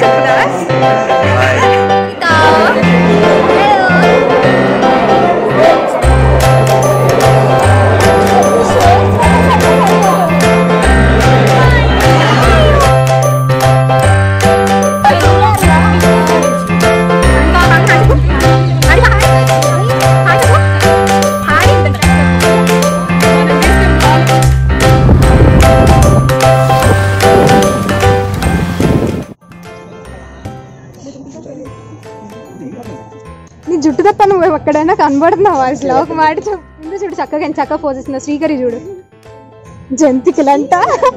with us. నీ జుట్టు తప్ప నువ్వు ఎక్కడైనా కనబడుతున్నావు వాయిస్లో ఒక మాట చెప్పు ముందు చూడు చక్కగా ఎంత చక్కగా పోజిస్తున్నావు శ్రీకరి చూడు జంతికలంట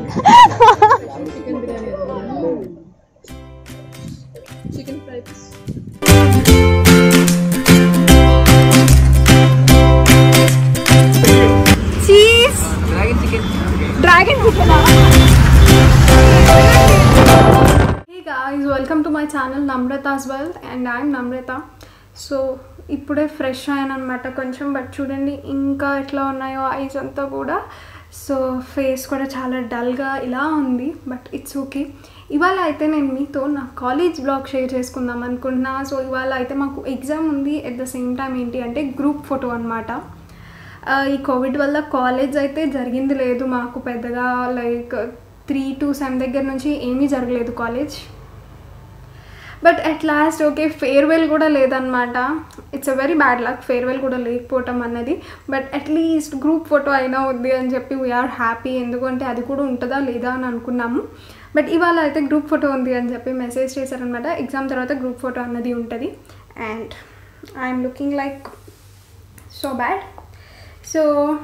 cheese dragon chicken hey guys welcome to my channel Namrata's world and I'm Namrata so ఇప్పుడే ఫ్రెష్ అయ్యాను అనమాట కొంచెం బట్ చూడండి ఇంకా ఎట్లా ఉన్నాయో ఐస్ అంతా కూడా సో ఫేస్ కూడా చాలా డల్గా ఇలా ఉంది బట్ ఇట్స్ ఓకే ఇవాళ అయితే నేను మీతో నా కాలేజ్ బ్లాగ్ షేర్ చేసుకుందాం అనుకుంటున్నా సో ఇవాళ అయితే మాకు ఎగ్జామ్ ఉంది ఎట్ ద సేమ్ టైం ఏంటి అంటే గ్రూప్ ఫోటో అనమాట ఆ, ఈ కోవిడ్ వల్ల కాలేజ్ అయితే జరిగింది లేదు మాకు పెద్దగా లైక్ త్రీ టు సెవెన్ దగ్గర నుంచి ఏమీ జరగలేదు college but at last okay farewell కూడా లేదనమాట it's a very bad luck farewell కూడా లేకపోవటం అన్నది బట్ అట్లీస్ట్ గ్రూప్ ఫోటో అయినా ఉంది అని చెప్పి వీఆర్ హ్యాపీ ఎందుకంటే అది కూడా ఉంటుందా లేదా అని అనుకున్నాము బట్ ఇవాళ అయితే గ్రూప్ ఫోటో ఉంది అని చెప్పి మెసేజ్ చేశారనమాట ఎగ్జామ్ తర్వాత గ్రూప్ ఫోటో అన్నది ఉంటుంది and I'm looking like so bad so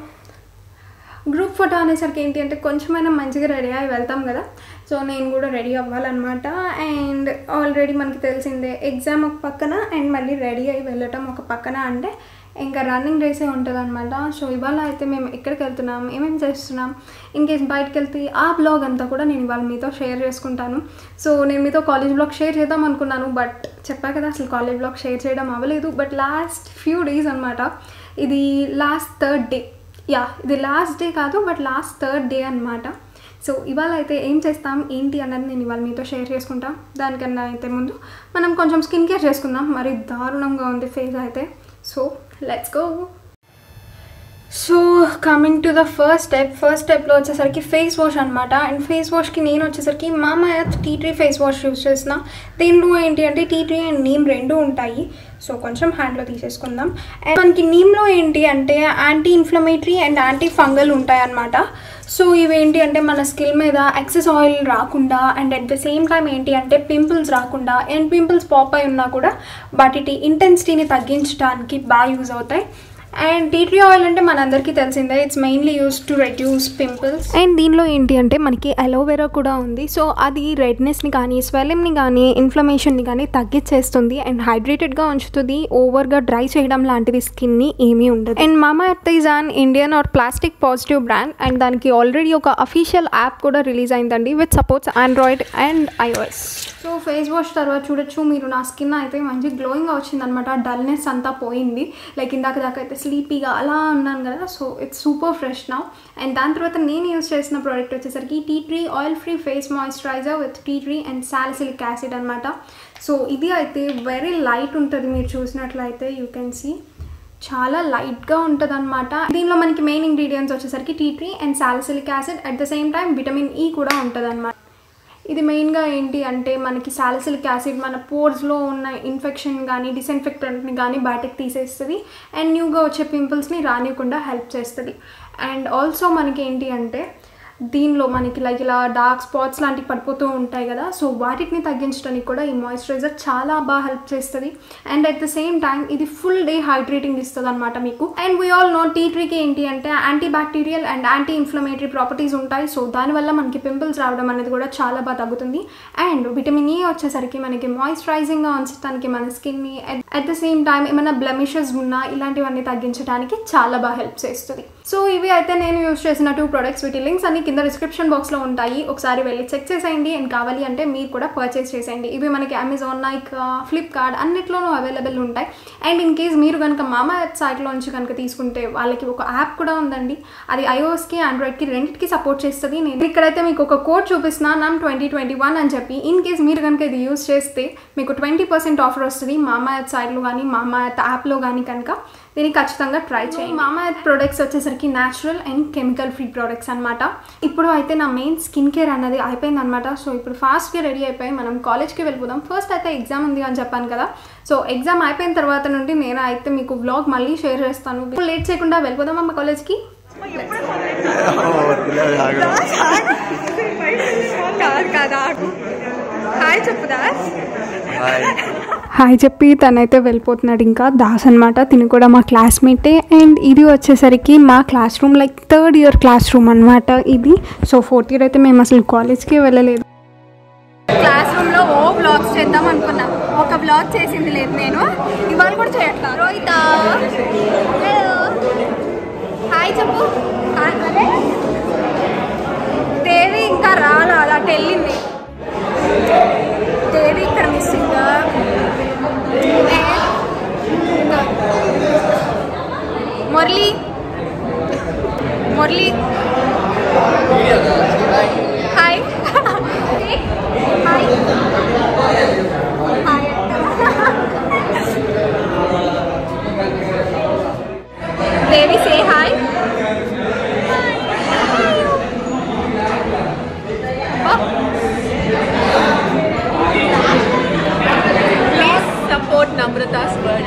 group photo అనేసరికి ఏంటి అంటే కొంచెమైనా మంచిగా రెడీ అయ్యి వెళ్తాం కదా సో నేను కూడా రెడీ అవ్వాలన్నమాట అండ్ ఆల్రెడీ మనకి తెలిసిందే ఎగ్జామ్ ఒక పక్కన అండ్ మళ్ళీ రెడీ అయ్యి వెళ్ళటం ఒక పక్కన అంటే ఇంకా రన్నింగ్ రేసే ఉంటుంది అనమాట సో ఇవాళ అయితే మేము ఎక్కడికి వెళ్తున్నాం ఏమేమి చేస్తున్నాం ఇన్ కేస్ బయటకు వెళ్తే ఆ బ్లాగ్ అంతా కూడా నేను ఇవాళ మీతో షేర్ చేసుకుంటాను సో నేను మీతో కాలేజ్ బ్లాగ్ షేర్ చేద్దాం అనుకున్నాను బట్ చెప్పా కదా అసలు కాలేజ్ బ్లాగ్ షేర్ చేయడం అవ్వలేదు బట్ లాస్ట్ ఫ్యూ డేస్ అనమాట ఇది లాస్ట్ థర్డ్ డే యా ఇది లాస్ట్ డే కాదు బట్ లాస్ట్ థర్డ్ డే అనమాట సో ఇవాళ అయితే ఏం చేస్తాం ఏంటి అన్నది నేను ఇవాళ మీతో షేర్ చేసుకుంటాం దానికన్నా అయితే ముందు మనం కొంచెం స్కిన్ కేర్ చేసుకుందాం మరి దారుణంగా ఉంది ఫేస్ అయితే so let's go so coming to the first step first స్టెప్లో వచ్చేసరికి ఫేస్ వాష్ అనమాట అండ్ ఫేస్ వాష్కి నేను వచ్చేసరికి Mamaearth tea tree face wash use చేసిన దీనిలో ఏంటి అంటే టీ ట్రీ అండ్ నీమ్ రెండు ఉంటాయి సో కొంచెం హ్యాండ్లో తీసేసుకుందాం అండ్ మనకి నీమ్లో ఏంటి అంటే anti inflammatory and anti fungal ఉంటాయి అన్నమాట సో ఇవేంటి అంటే మన స్కిల్ మీద ఎక్సెస్ ఆయిల్ రాకుండా and at the same time ఏంటి అంటే పింపుల్స్ రాకుండా అండ్ పింపుల్స్ పాప్ అయి ఉన్నా కూడా వాటి ఇంటెన్సిటీని తగ్గించడానికి బాగా యూజ్ అవుతాయి అండ్ టీ ట్రీ ఆయిల్ అంటే మనందరికీ తెలిసిందే it's mainly use to reduce pimples and దీనిలో ఏంటి అంటే మనకి అలోవెరా కూడా ఉంది సో అది రెడ్నెస్ని కానీ స్వెల్లింగ్ని కానీ ఇన్ఫ్లమేషన్ని కానీ తగ్గించేస్తుంది అండ్ హైడ్రేటెడ్గా ఉంచుతుంది ఓవర్గా డ్రై చేయడం లాంటిది స్కిన్ని ఏమీ ఉండదు and Mamaearth is an Indian or plastic positive brand and దానికి ఆల్రెడీ ఒక అఫీషియల్ యాప్ కూడా రిలీజ్ అయిందండి with supports Android and iOS so face wash తర్వాత చూడొచ్చు మీరు నా స్కిన్ అయితే మంచి గ్లోయింగ్గా వచ్చిందనమాట డల్నెస్ అంతా పోయింది లైక్ ఇందాక దాకా అయితే స్లీపీగా అలా ఉన్నాను కదా so it's super fresh now and దాని తర్వాత నేను యూస్ చేసిన ప్రోడక్ట్ వచ్చేసరికి tea tree oil free face moisturiser with tea tree and salicylic acid అనమాట సో ఇది అయితే వెరీ లైట్ ఉంటుంది మీరు చూసినట్లయితే యూ కెన్ సీ చాలా లైట్గా ఉంటుంది అనమాట దీనిలో మనకి మెయిన్ ఇంగ్రీడియంట్స్ వచ్చేసరికి tea tree and salicylic acid at the same time vitamin E కూడా ఉంటుంది అనమాట ఇది మెయిన్గా ఏంటి అంటే మనకి సాలిసిలిక్ యాసిడ్ మన పోర్స్లో ఉన్న ఇన్ఫెక్షన్ కానీ డిస్ఇన్ఫెక్టెంట్ని కానీ బయటకు తీసేస్తుంది అండ్ న్యూగా వచ్చే పింపుల్స్ని రానివ్వకుండా హెల్ప్ చేస్తుంది అండ్ ఆల్సో మనకి ఏంటి అంటే దీనిలో మనకి లైక్ ఇలా డార్క్ స్పాట్స్ లాంటివి పడిపోతూ ఉంటాయి కదా సో వాటిని తగ్గించడానికి కూడా ఈ మాయిశ్చరైజర్ చాలా బాగా హెల్ప్ చేస్తుంది and at the same time ఇది ఫుల్ డే హైడ్రేటింగ్ ఇస్తుంది అనమాట మీకు and we all know tea ట్రీకి ఏంటి అంటే anti bacterial and anti inflammatory properties ఉంటాయి సో దానివల్ల మనకి పింపుల్స్ రావడం అనేది కూడా చాలా బాగా తగ్గుతుంది అండ్ విటమిన్ ఈ వచ్చేసరికి మనకి మాయిశ్చరైజింగ్గా ఉంచడానికి మన స్కిన్ని అట్ ద సేమ్ టైం ఏమైనా బ్లెమిషెస్ ఉన్నా ఇలాంటివన్నీ తగ్గించడానికి చాలా బాగా హెల్ప్ చేస్తుంది సో ఇవి అయితే నేను యూస్ చేసిన టూ ప్రొడక్ట్స్ వీటి లింక్స్ అన్ని కింద డిస్క్రిప్షన్ బాక్స్లో ఉంటాయి ఒకసారి వెళ్ళి చెక్ చేసేయండి అండ్ కావాలి అంటే మీరు కూడా పర్చేస్ చేసేయండి ఇవి మనకి అమెజాన్ నైక్ ఫ్లిప్కార్ట్ అన్నిట్లోనూ అవైలబుల్ ఉంటాయి అండ్ ఇన్ కేస్ మీరు కనుక మామా యాప్ సైట్లోంచి కనుక తీసుకుంటే వాళ్ళకి ఒక యాప్ కూడా ఉందండి అది ఐఓఎస్కి ఆండ్రాయిడ్కి రెండింటికి సపోర్ట్ చేస్తుంది నేను ఇక్కడైతే మీకు ఒక కోడ్ చూపిస్తున్నా నమ్ ట్వంటీ ట్వంటీ వన్ అని చెప్పి ఇన్ కేస్ మీరు కనుక ఇది యూస్ చేస్తే మీకు ట్వంటీ పర్సెంట్ ఆఫర్ వస్తుంది మామా యాప్ సైట్లో కానీ మామా యాప్ యాప్లో కానీ కనుక దీన్ని ఖచ్చితంగా ట్రై చేయండి మామా ఎర్త్ ప్రొడక్ట్స్ వచ్చేసరికి natural and chemical free products అనమాట ఇప్పుడు అయితే నా మెయిన్ స్కిన్ కేర్ అన్నది అయిపోయింది అనమాట సో ఇప్పుడు ఫాస్ట్గా రెడీ అయిపోయి మనం కాలేజ్కి వెళ్ళిపోదాం ఫస్ట్ అయితే ఎగ్జామ్ ఉంది అని చెప్పాను కదా సో ఎగ్జామ్ అయిపోయిన తర్వాత నుండి నేను అయితే మీకు వ్లాగ్ మళ్ళీ షేర్ చేస్తాను లేట్ చేయకుండా వెళ్ళిపోదాం అమ్మ కాలేజ్కి కాదు కాదా హాయ్ చెప్పుదా Bye. హాయ్ చెప్పి తనైతే వెళ్ళిపోతున్నాడు ఇంకా దాస్ అనమాట తిని కూడా మా క్లాస్మేటే అండ్ ఇది వచ్చేసరికి మా classroom like third year classroom అనమాట ఇది సో ఫోర్త్ ఇయర్ అయితే మేము అసలు కాలేజ్కి వెళ్ళలేదు క్లాస్ రూమ్లో ఓ బ్లాగ్స్ చేద్దాం అనుకున్నాం ఒక బ్లాగ్ చేసింది లేదు నేను ఇవాళ కూడా చేయట్లా రోహిత హాయ్ చెప్పు హాయ్ అదే దేవి ఇంకా రాలా అలా వెళ్ళింది దేవి ఇక్కడ missing Murali Murali hi hi hi Devi say hi Please support Namrata's world.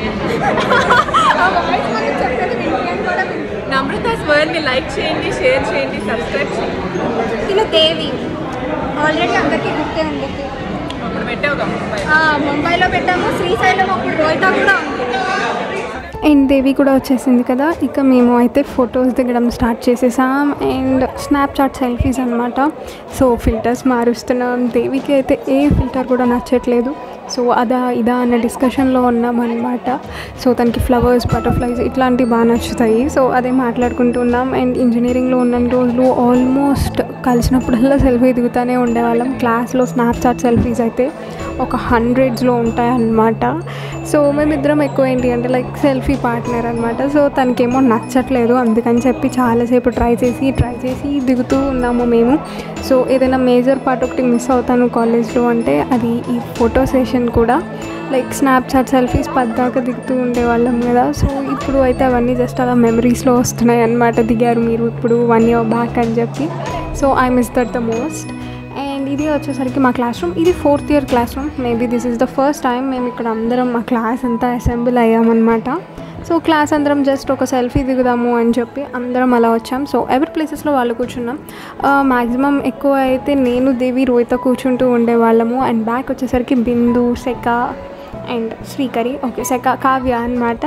Namrata's world ని లైక్ చేయండి షేర్ చేయండి సబ్స్క్రైబ్ చేయండి తిను దేవి ఆల్రెడీ అందరికీ గుర్తే ఉంది అప్పుడు పెట్టావు కదా ముంబై ఆ, ముంబైలో పెట్టాము శ్రీశైలం అప్పుడు రోహిత కూడా ఉంది అండ్ దేవి కూడా వచ్చేసింది కదా ఇక మేము అయితే ఫొటోస్ దిగడం స్టార్ట్ చేసేసాం అండ్ స్నాప్చాట్ సెల్ఫీస్ అనమాట సో ఫిల్టర్స్ మారుస్తున్నాం దేవికి అయితే ఏ ఫిల్టర్ కూడా నచ్చట్లేదు సో అదా ఇదా అన్న డిస్కషన్లో ఉన్నాం అనమాట సో తనకి ఫ్లవర్స్ బటర్ఫ్లైస్ ఇట్లాంటివి బాగా నచ్చుతాయి సో అదే మాట్లాడుకుంటున్నాం అండ్ ఇంజనీరింగ్లో ఉన్న రోజులు ఆల్మోస్ట్ కలిసినప్పుడల్లా సెల్ఫీ దిగుతూనే ఉండేవాళ్ళం క్లాస్లో స్నాప్చాట్ సెల్ఫీస్ అయితే ఒక హండ్రెడ్స్లో ఉంటాయి అన్నమాట సో మేమిద్దరం ఎక్కువ ఏంటి అంటే లైక్ సెల్ఫీ పార్ట్నర్ అనమాట సో తనకేమో నచ్చట్లేదు అందుకని చెప్పి చాలాసేపు ట్రై చేసి ట్రై చేసి దిగుతూ ఉన్నాము మేము సో ఏదైనా మేజర్ పార్ట్ ఒకటి మిస్ అవుతాను కాలేజ్లో అంటే అది ఈ ఫోటో సెషన్ కూడా లైక్ స్నాప్చాట్ సెల్ఫీస్ పద్దాక దిగుతూ ఉండేవాళ్ళం కదా సో ఇప్పుడు అయితే అవన్నీ జస్ట్ అలా మెమరీస్లో వస్తున్నాయి అనమాట దిగారు మీరు ఇప్పుడు వన్ ఇయర్ బ్యాక్ అని చెప్పి so I miss that the most and ఇది వచ్చేసరికి మా క్లాస్ రూమ్ ఇది fourth year classroom maybe this is the first time మేము ఇక్కడ అందరం మా క్లాస్ అంతా అసెంబ్ల్ అయ్యామన్నమాట సో క్లాస్ అందరం జస్ట్ ఒక సెల్ఫీ దిగుదాము అని చెప్పి అందరం అలా వచ్చాం సో ఎవరి ప్లేసెస్లో వాళ్ళు కూర్చున్నాం మ్యాక్సిమం ఎక్కువ అయితే నేను దేవి రోహిత కూర్చుంటూ ఉండేవాళ్ళము అండ్ బ్యాక్ వచ్చేసరికి బిందు సెక అండ్ శ్రీకరి ఓకే సెక కావ్య అనమాట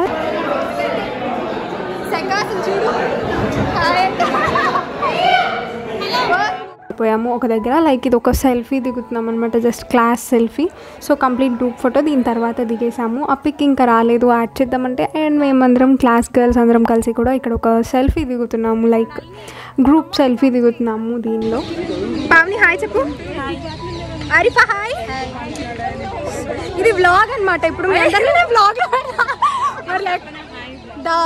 పోయాము ఒక దగ్గర లైక్ ఇది ఒక సెల్ఫీ దిగుతున్నాం అనమాట just class selfie so complete group photo దీని తర్వాత దిగేసాము ఆ పిక్ ఇంకా రాలేదు యాడ్ చేద్దామంటే అండ్ మేమందరం క్లాస్ గర్ల్స్ అందరం కలిసి కూడా ఇక్కడ ఒక సెల్ఫీ దిగుతున్నాము లైక్ గ్రూప్ సెల్ఫీ దిగుతున్నాము దీనిలో పావని హాయ్ చెప్పు అరిఫా హాయ్ ఇది వ్లాగ్ అనమాట ఇప్పుడు మీ అందరినీ వ్లాగ్ మరి లైక్ దా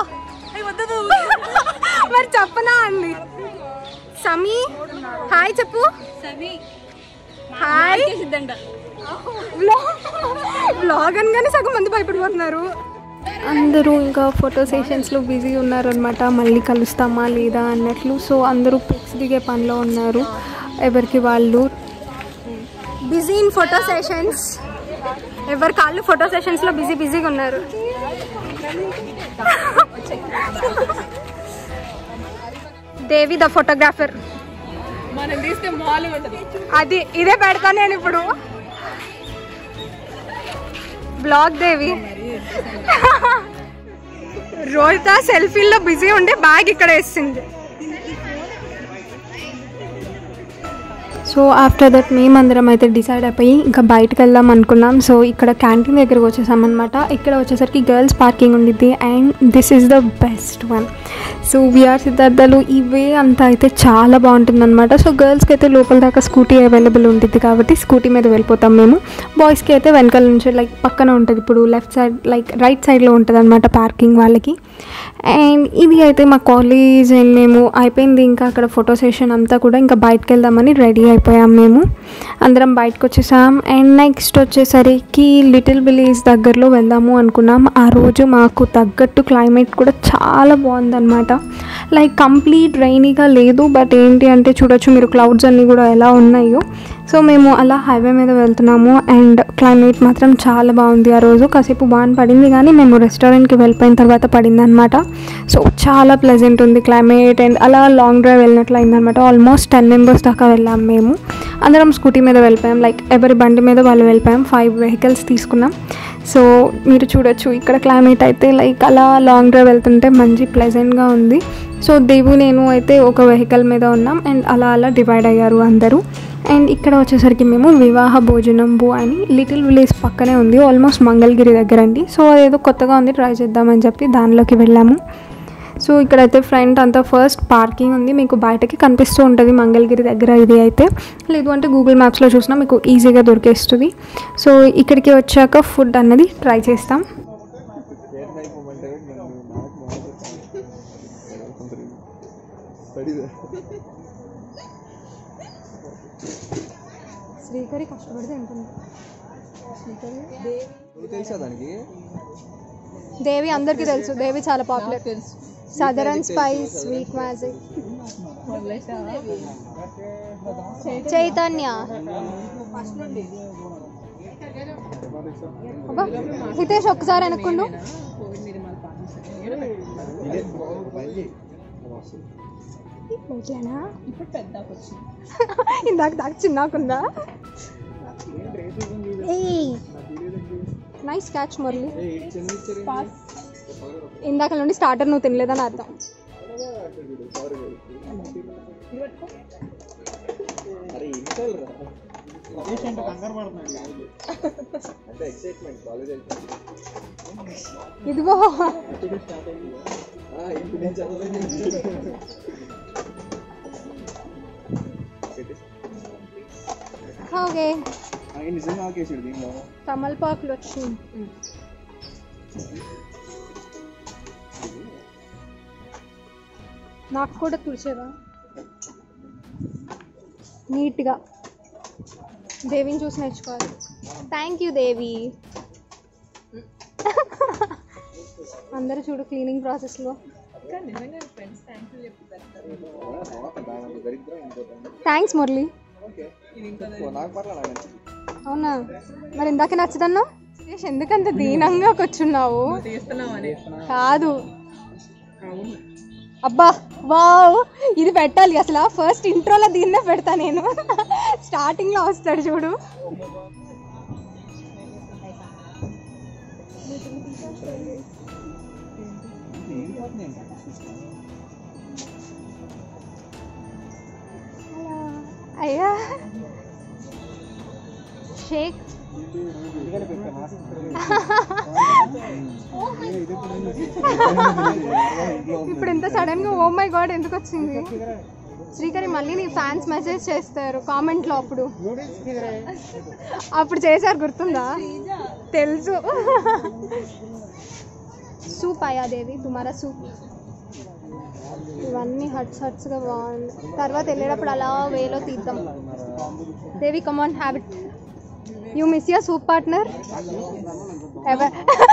మరి చెప్పనా అండి సమీ హాయ్ చెప్పు హాయ్ బ్లాగ్ అనగానే సగం మంది భయపడిపోతున్నారు అందరూ ఇంకా ఫోటో సెషన్స్లో బిజీ ఉన్నారనమాట మళ్ళీ కలుస్తామా లేదా అన్నట్లు సో అందరూ పిక్స్ దిగే పనిలో ఉన్నారు ఎవరికి వాళ్ళు బిజీ ఇన్ ఫోటో సెషన్స్ ఎవరి కాళ్ళు ఫోటో సెషన్స్లో బిజీ బిజీగా ఉన్నారు దేవి ద ఫోటోగ్రాఫర్ మనం తీస్తే మాల్ ఉంటుంది అది ఇదే పెడతా నేను ఇప్పుడు బ్లాగ్ దేవి రోహిత సెల్ఫీల్లో బిజీ ఉండి బ్యాగ్ ఇక్కడ వేసింది సో సో ఆఫ్టర్ దట్ మేమందరం అయితే డిసైడ్ అయిపోయి ఇంకా బయటకు వెళ్దాం అనుకున్నాం సో ఇక్కడ క్యాంటీన్ దగ్గరకు వచ్చేసాం అనమాట ఇక్కడ వచ్చేసరికి గర్ల్స్ పార్కింగ్ ఉండిద్ది and this is the best one so we are సిద్ధార్థలు ఇవే అంతా అయితే చాలా బాగుంటుంది అనమాట సో గర్ల్స్కి అయితే లోపల దాకా స్కూటీ అవైలబుల్ ఉంటుంది కాబట్టి స్కూటీ మీద వెళ్ళిపోతాం మేము బాయ్స్కి అయితే వెనకాల నుంచి లైక్ పక్కన ఉంటుంది ఇప్పుడు లెఫ్ట్ సైడ్ లైక్ రైట్ సైడ్లో ఉంటుంది అనమాట పార్కింగ్ వాళ్ళకి అండ్ ఇది అయితే మా కాలేజ్ అండ్ మేము అయిపోయింది ఇంకా అక్కడ ఫోటో సెషన్ అంతా కూడా ఇంకా బయటకు వెళ్దామని రెడీ అయిపోయాం మేము అందరం బయటకు వచ్చేసాం అండ్ నెక్స్ట్ వచ్చేసరికి లిటిల్ విలేజ్ దగ్గరలో వెళ్దాము అనుకున్నాం ఆ రోజు మాకు తగ్గట్టు క్లైమేట్ కూడా చాలా బాగుందన్నమాట లైక్ కంప్లీట్ రైనీగా లేదు బట్ ఏంటి అంటే చూడొచ్చు మీరు క్లౌడ్స్ అన్నీ కూడా ఎలా ఉన్నాయో సో మేము అలా హైవే మీద వెళ్తున్నాము అండ్ క్లైమేట్ మాత్రం చాలా బాగుంది ఆ రోజు కాసేపు బాగా పడింది కానీ మేము రెస్టారెంట్కి వెళ్ళిపోయిన తర్వాత పడింది అనమాట సో చాలా ప్లెజెంట్ ఉంది క్లైమేట్ అండ్ అలా లాంగ్ డ్రైవ్ వెళ్ళినట్లు అయిందనమాట ఆల్మోస్ట్ టెన్ మెంబర్స్ దాకా వెళ్ళాం మేము అందరం స్కూటీ మీద వెళ్ళిపోయాం లైక్ ఎవరి బండి మీద వాళ్ళు వెళ్ళిపోయాం ఫైవ్ వెహికల్స్ తీసుకున్నాం సో మీరు చూడొచ్చు ఇక్కడ క్లైమేట్ అయితే లైక్ అలా లాంగ్ డ్రైవ్ వెళ్తుంటే మంచి ప్లెజెంట్గా ఉంది సో దేవు నేను అయితే ఒక వెహికల్ మీద ఉన్నాం అండ్ అలా అలా డివైడ్ అయ్యారు అందరూ అండ్ ఇక్కడ వచ్చేసరికి మేము వివాహ భోజనం బు అని లిటిల్ విలేజ్ పక్కనే ఉంది ఆల్మోస్ట్ మంగళగిరి దగ్గర అండి సో అదేదో కొత్తగా ఉంది ట్రై చేద్దామని చెప్పి దానిలోకి వెళ్ళాము సో ఇక్కడైతే ఫ్రంట్ అంతా ఫస్ట్ పార్కింగ్ ఉంది మీకు బయటకి కనిపిస్తూ ఉంటుంది మంగళగిరి దగ్గర ఇది అయితే లేదు అంటే గూగుల్ మ్యాప్స్లో చూసినా మీకు ఈజీగా దొరికేస్తుంది సో ఇక్కడికి వచ్చాక ఫుడ్ అన్నది ట్రై చేస్తాం శ్రీకరి కష్టపడితే ఉంటుంది తెలుసా దానికి దేవి అందరికీ తెలుసు దేవి చాలా popular southern spice sweet magic Chaitanya అబ్బా, హితేష్ ఒక్కసారి అనుకుండు ఇదే పని చేయి. ఓకేనా ఇందాక దాకా చిన్నకుందా నైస్ క్యాచ్ మురళి ఇందాక నుండి స్టార్టర్ నువ్వు తినలేదని అర్థం అరే ఇన్స్టాల్ రా అంటే ఎక్సైట్మెంట్ కాలేజ్ వెళ్తాను ఇదిగో ఇప్పుడు నేను చదవలేదు ఓకే ఆయన నిజంగా ఆకేసాడు దీనిలో తమలపాకులు వచ్చి నాకు కూడా తుడిచేదా నీట్గా దేవిని చూసి నేర్చుకోవాలి థ్యాంక్ యూ దేవి అందరూ చూడు క్లీనింగ్ ప్రాసెస్లో నిజంగా ఫ్రెండ్స్ థ్యాంక్ యూ చెప్తారు దరిద్రం ఇంకోటి థ్యాంక్స్ మురళి ఓకే నాకు పర్లేదు నాకు నచ్చింది. అవునా మరి ఇందాక నచ్చదన్నా సురేష్ ఎందుకంత దీనంగా కూర్చున్నావు తీస్తున్నామని కాదు అబ్బా వావ్ ఇది పెట్టాలి అసలు ఫస్ట్ ఇంట్రోలో దీన్నే పెడతా నేను స్టార్టింగ్ లో వస్తాడు చూడు అయ్యా షేక్ ఇప్పుడు ఇంత సడన్ గా ఓ మై గాడ్ ఎందుకు వచ్చింది శ్రీకరి మళ్ళీ నీ ఫ్యాన్స్ మెసేజ్ చేస్తారు కామెంట్ లో అప్పుడు అప్పుడు చేశారు గుర్తుందా తెలుసు సూప్ అయ్యా దేవి తుమారా సూప్ ఇవన్నీ హట్స్ హట్స్ గా బాగుంది తర్వాత వెళ్ళేటప్పుడు అలా వేలో తీద్దాం Devi come on habit you miss your soup partner ever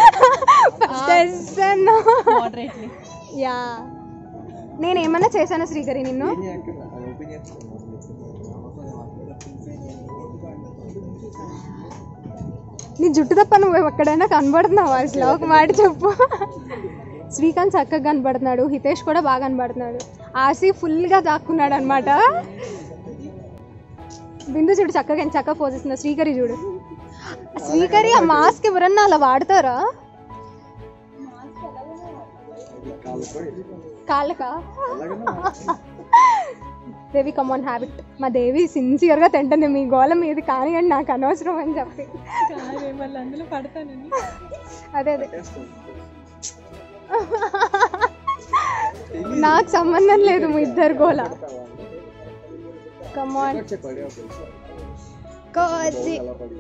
moderately ya నేను ఏమన్నా చేశానా శ్రీకరి నిన్ను ఏం చేయక్కర్లా, అది ఓపెన్ చేస్తాను నీ జుట్టు తప్ప నువ్వు ఎక్కడైనా కనబడుతున్నావు అసలు ఒక మాట చెప్పు శ్రీకాంత్ చక్కగా కనబడుతున్నాడు హితేష్ కూడా బాగా కనబడుతున్నాడు ఆసి ఫుల్గా దాక్కున్నాడు అనమాట బిందు చూడు చక్కగా ఎంత చక్కగా పోజిస్తుంది శ్రీకరి చూడు శ్రీకరి ఆ మాస్క్ ఎవరన్నా అలా వాడతారా కాళ్ళు కూడా వేసుకో. కాళ్ళకా అలాగనే దేవి కమాన్ హ్యాబిట్ మా దేవి సిన్సియర్గా తింటుంది మీ గోళ మీది కానీ అని నాకు అనవసరం అని చెప్పి మళ్ళీ అందులో పడతానని అదే అదే వేస్తాం. నాకు సంబంధం లేదు మీ ఇద్దరు గోళ కమాన్ వచ్చే పడే ఒకసారి. కోచి అలా పడి.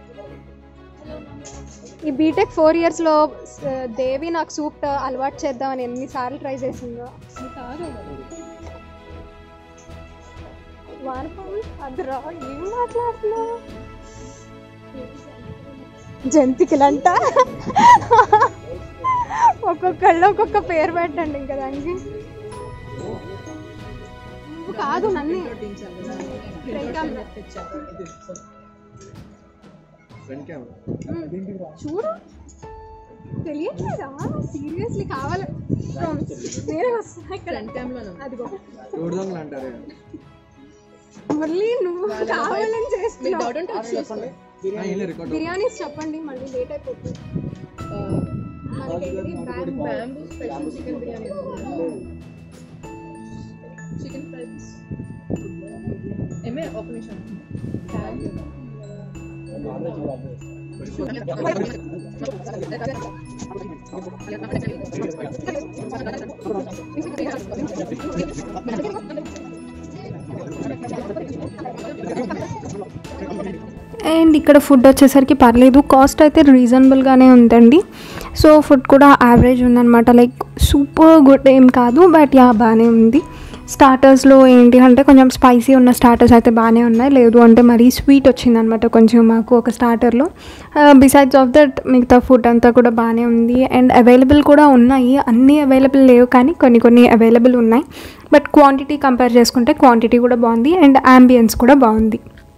ఈ బీటెక్ ఫోర్ ఇయర్స్లో దేవి నాకు సూప్ అలవాటు చేద్దామని ఎన్నిసార్లు ట్రై చేసిందో వానపాము అదరా ఏం మాట్లాడుతున్నావు జంతికలంట ఒక్కొక్కళ్ళు ఒక్కొక్క పేరు పెట్టండి ఇంకా దానికి నువ్వు కాదు నన్ను ఫ్రంట్ కెమెరా. చూడు తెలియట్లేదా సీరియస్లీ కావాలి వేరే వస్తున్నా ఇక్కడ అదిగో రోడ్డు దొంగలు అంటారే మళ్ళీ నువ్వు కావాలని చేస్తున్నావు ఆ, వెళ్ళి రికార్డ్ బిర్యానీస్ చెప్పండి మళ్ళీ లేట్ అయిపోతుంది మనకి ఇది బ్యాంబూ చికెన్ ఫ్రైస్ ఏమే ఒక నిమిషం అండ్ ఇక్కడ ఫుడ్ వచ్చేసరికి పర్లేదు కాస్ట్ అయితే రీజనబుల్గానే ఉందండి సో ఫుడ్ కూడా యావరేజ్ ఉందన్నమాట లైక్ సూపర్ గుడ్ ఏం కాదు బట్ యా బాగానే ఉంది స్టార్టర్స్లో ఏంటి అంటే కొంచెం స్పైసీ ఉన్న స్టార్టర్స్ అయితే బాగానే ఉన్నాయి లేదు అంటే మరీ స్వీట్ వచ్చిందనమాట కొంచెం మాకు ఒక స్టార్టర్లో బిసైడ్స్ ఆఫ్ దట్ మిగతా ఫుడ్ అంతా కూడా బాగానే ఉంది అండ్ అవైలబుల్ కూడా ఉన్నాయి అన్నీ అవైలబుల్ లేవు కానీ కొన్ని కొన్ని అవైలబుల్ ఉన్నాయి బట్ క్వాంటిటీ కంపేర్ చేసుకుంటే క్వాంటిటీ కూడా బాగుంది అండ్ అంబియన్స్ కూడా బాగుంది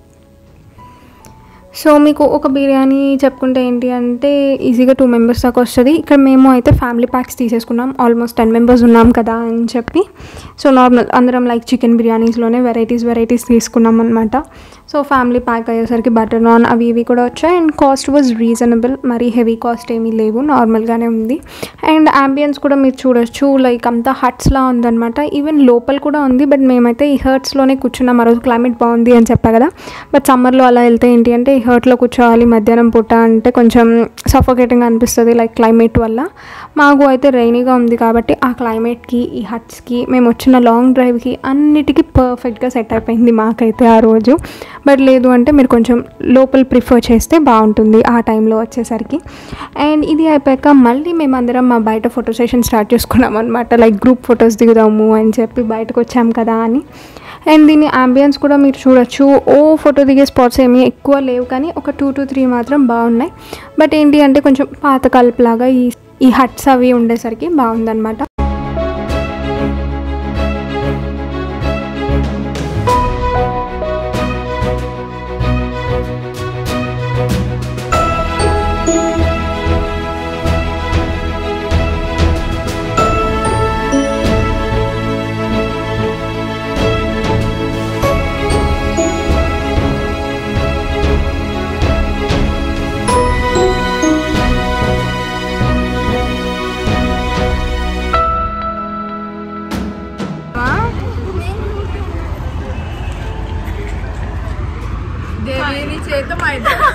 సో మీకు ఒక బిర్యానీ చెప్పుకుంటే ఏంటి అంటే ఈజీగా టూ మెంబర్స్ దాకా వస్తుంది ఇక్కడ మేము అయితే ఫ్యామిలీ ప్యాక్స్ తీసేసుకున్నాం ఆల్మోస్ట్ టెన్ మెంబర్స్ ఉన్నాం కదా అని చెప్పి సో నార్మల్ అందరం లైక్ చికెన్ బిర్యానీస్లోనే వెరైటీస్ వెరైటీస్ తీసుకున్నాం అనమాట సో ఫ్యామిలీ ప్యాక్ అయ్యేసరికి బటర్ నాన్ అవి ఇవి కూడా వచ్చాయి అండ్ కాస్ట్ వాజ్ రీజనబుల్ మరీ హెవీ కాస్ట్ ఏమీ లేవు నార్మల్గానే ఉంది అండ్ అంబియన్స్ కూడా మీరు చూడొచ్చు లైక్ అంతా హట్స్లా ఉందన్నమాట ఈవెన్ లోపల కూడా ఉంది బట్ మేమైతే ఈ హర్ట్స్లోనే కూర్చున్నాం ఆ రోజు క్లైమేట్ బాగుంది అని చెప్పా కదా బట్ సమ్మర్లో అలా వెళ్తే ఏంటి అంటే ఈ హర్ట్లో కూర్చోవాలి మధ్యాహ్నం పూట అంటే కొంచెం సఫోకేటింగ్ అనిపిస్తుంది లైక్ క్లైమేట్ వల్ల మాకు అయితే రైనీగా ఉంది కాబట్టి ఆ క్లైమేట్కి ఈ హట్స్కి మేము వచ్చిన లాంగ్ డ్రైవ్కి అన్నిటికీ పర్ఫెక్ట్గా సెట్ అయిపోయింది మాకైతే ఆ రోజు బట్ లేదు అంటే మీరు కొంచెం లోపల ప్రిఫర్ చేస్తే బాగుంటుంది ఆ టైంలో వచ్చేసరికి అండ్ ఇది అయిపోయాక మళ్ళీ మేమందరం మా బయట ఫోటో సెషన్ స్టార్ట్ చేసుకున్నాం అనమాట లైక్ గ్రూప్ ఫొటోస్ దిగుదాము అని చెప్పి బయటకు వచ్చాం కదా అని అండ్ దీని అంబియన్స్ కూడా మీరు చూడొచ్చు ఓ ఫోటో దిగే స్పాట్స్ ఏమీ ఎక్కువ లేవు కానీ ఒక టూ టు త్రీ మాత్రం బాగున్నాయి బట్ ఏంటి అంటే కొంచెం పాత కలుపులాగా ఈ ఈ హట్స్ అవి ఉండేసరికి బాగుందన్నమాట దేవిని చేత మా ఇద్దరు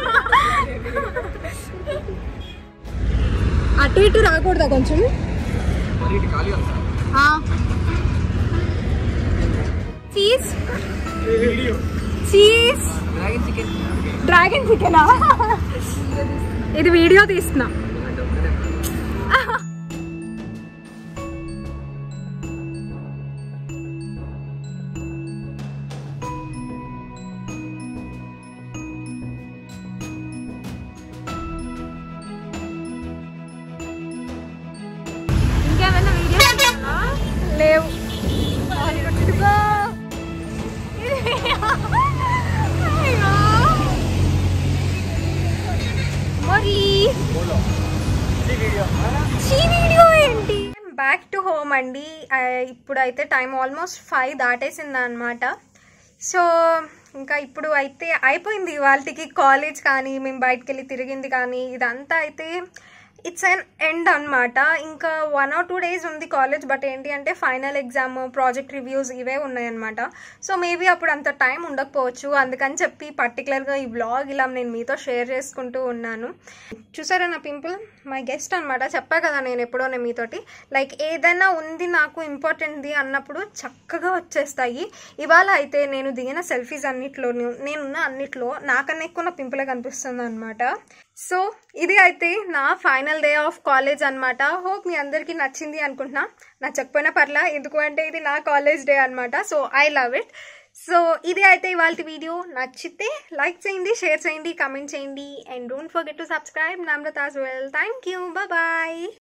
అటు ఇటు రాకూడదా కొంచెం చీజ్ చీజ్ డ్రాగన్ చికెనా ఇది వీడియో తీస్తున్నా ఇంకేమైనా వీడియో లేవు మరి వీడియో ఏంటి బ్యాక్ టు హోమ్ అండి ఆ, ఇప్పుడైతే టైం ఆల్మోస్ట్ ఫైవ్ దాటేసింది అనమాట సో ఇంకా ఇప్పుడు అయితే అయిపోయింది వాళ్ళకి కాలేజ్ కానీ మేము బయటకు వెళ్ళి తిరిగింది కానీ ఇదంతా అయితే ఇట్స్ అన్ ఎండ్ అనమాట ఇంకా వన్ ఆర్ టూ డేస్ ఉంది కాలేజ్ బట్ ఏంటి అంటే ఫైనల్ ఎగ్జామ్ ప్రాజెక్ట్ రివ్యూస్ ఇవే ఉన్నాయన్నమాట సో మేబీ అప్పుడు అంత టైం ఉండకపోవచ్చు అందుకని చెప్పి పర్టికులర్గా ఈ బ్లాగ్ ఇలా నేను మీతో షేర్ చేసుకుంటూ ఉన్నాను చూసారా నా పింపుల్ మై గెస్ట్ అనమాట చెప్పా కదా నేను ఎప్పుడో నేను మీతోటి లైక్ ఏదైనా ఉంది నాకు ఇంపార్టెంట్ది అన్నప్పుడు చక్కగా వచ్చేస్తాయి ఇవాళ అయితే నేను దిగిన సెల్ఫీస్ అన్నిట్లోనూ నేనున్న అన్నిట్లో నాకన్నా ఎక్కువ నా పింపులే కనిపిస్తుంది అనమాట సో ఇది అయితే నా ఫైనల్ డే ఆఫ్ కాలేజ్ అనమాట హోప్ మీ అందరికీ నచ్చింది అనుకుంటున్నా నచ్చకపోయినా పర్లా ఎందుకు అంటే ఇది నా కాలేజ్ డే అనమాట so I love it so ఇది అయితే ఇవాళ వీడియో నచ్చితే లైక్ చేయండి షేర్ చేయండి కమెంట్ చేయండి and don't forget to subscribe Namrata as well thank you bye